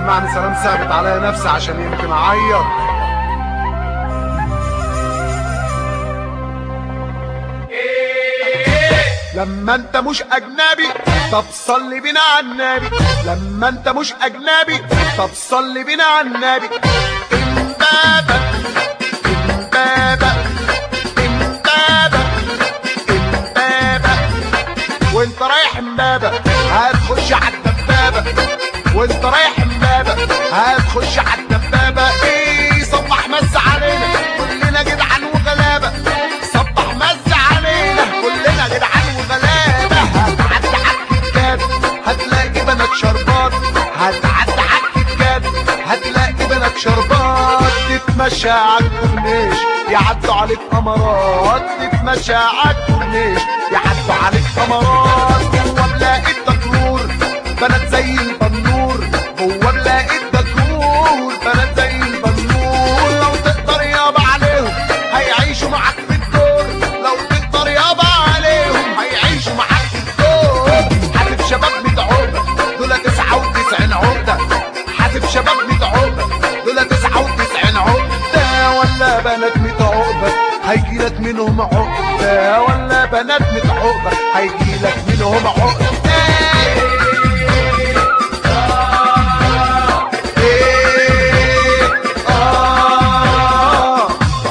سمعني سلام ثابت عليا نفسي عشان يمكن اعيط لما انت مش اجنبي طب صلي بينا على النبي لما انت مش اجنبي طب صلي بينا على النبي امبابة امبابة امبابة امبابة وانت رايح امبابة هتخش على الدبابة وانت رايح امبابة هتخش على الدبابة ايه صبح مز علينا كلنا جدعان وغلابة صبح مز علينا كلنا جدعان وغلابة هتعدي عالكتكات هتلاقي بنات شربات هتعدي عالكتكات هتلاقي بنات شربات تتمشى عالكورنيش يعدوا عليك قمرات تتمشى عالكورنيش يعدوا عليك قمرات جوا بلاقي الدكرور بنات زي البنور جوا بلاقي الدكرور بنات زي البنور لو تقدر يابا عليهم هيعيشوا معاك في الدور لو تقدر يابا عليهم هيعيشوا معاك في الدور حاسب شباب متعوبة دول تسعة وتسعين عقدة حاسب شباب متعوبة دول تسعة وتسعين عقدة ولا بنات متعوبة هيجيلك منهم عقدة ولا بنات متعوبة هيجيلك منهم عقدة إيه آه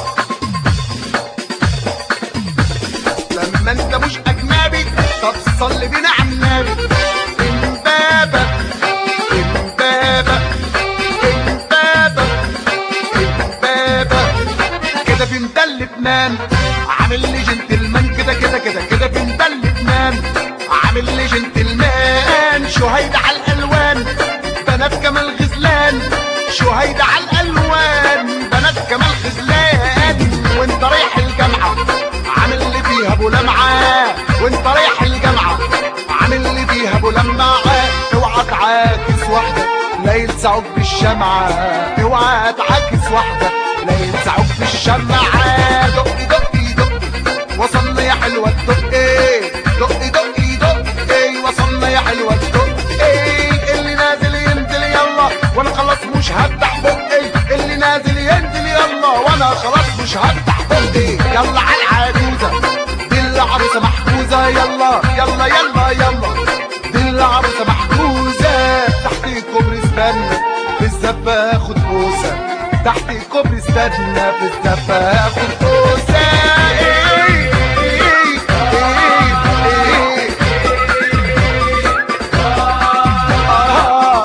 لما انت مش اجنبي طب صلي بينا على النبي امبابة امبابة امبابة امبابة كده في مدل لبنان عامل لي جنتلمان كده كده كده كده في مدل لبنان عامل لي جنتلمان شهيد على الالوان بنات كمال غزلان شهيد على الالوان بنات كمال غزلان وانت رايح الجامعه عامل لي فيها ابو لمعه وانت رايح الجامعه عامل لي فيها ابو لمعه اوعى تعاكس واحده لا يلسعوك بالشمعه اوعى تعاكس واحده لا يلسعوك بالشمعه دقي دقي دقي وصلنا يا حلوه الدقي دقي دقي دقي وصلنا يا حلوه الدقي اللي نازل ينزل يلا وانا خلاص مش هفتح بقي اللي نازل ينزل يلا وانا خلاص مش هفتح بقي يلا على العجوزه دي العروسه محجوزه يلا يلا يلا يلا دي العروسه محجوزه تحت كوبري استنى في الزفه اخد بوسه تحت كوبري استنى في الزفه اخد بوسه إيه، إيه، إيه، إيه. آه.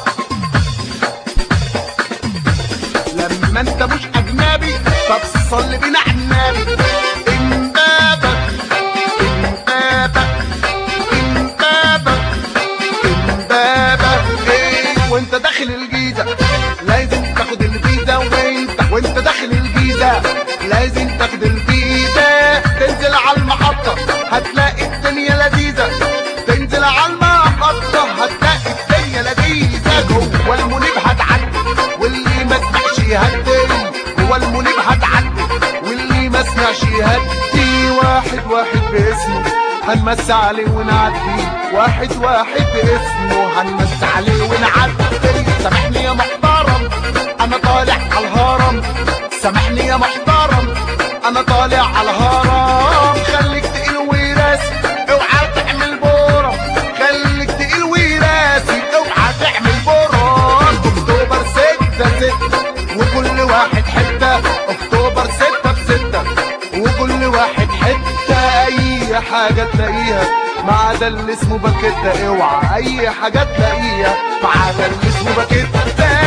لما انت مش اجنبي طب صلي بينا على النبي امبابة امبابة امبابة امبابة ايه وانت داخل الجيزة لازم تاخد الفيزا وانت وانت داخل الجيزة لازم تاخد الفيزا تنزل على المحطة هتلاقي الدنيا لذيذة تنزل على المحطة هتلاقي الدنيا لذيذة جوه المنيب هتعدي واللي ما سمعش يهدي جوه المنيب هتعدي واللي ما سمعش يهدي واحد واحد باسمه هنمس عليه ونعدي واحد واحد باسمه هنمس عليه ونعدي سامحني يا محترم انا طالع على الهرم سامحني يا محترم انا طالع على الهرم خليك تقيل وراسي اوعى تعمل بورم خليك تقيل وراسي اوعى تعمل بورم اكتوبر ستة ستة وكل واحد حتة اكتوبر ستة بستة وكل واحد حتة اي حاجة تلاقيها ما عدا اللي اسمه باكيتا اوعى اي حاجة تلاقيها ما عدا اللي اسمه باكيتا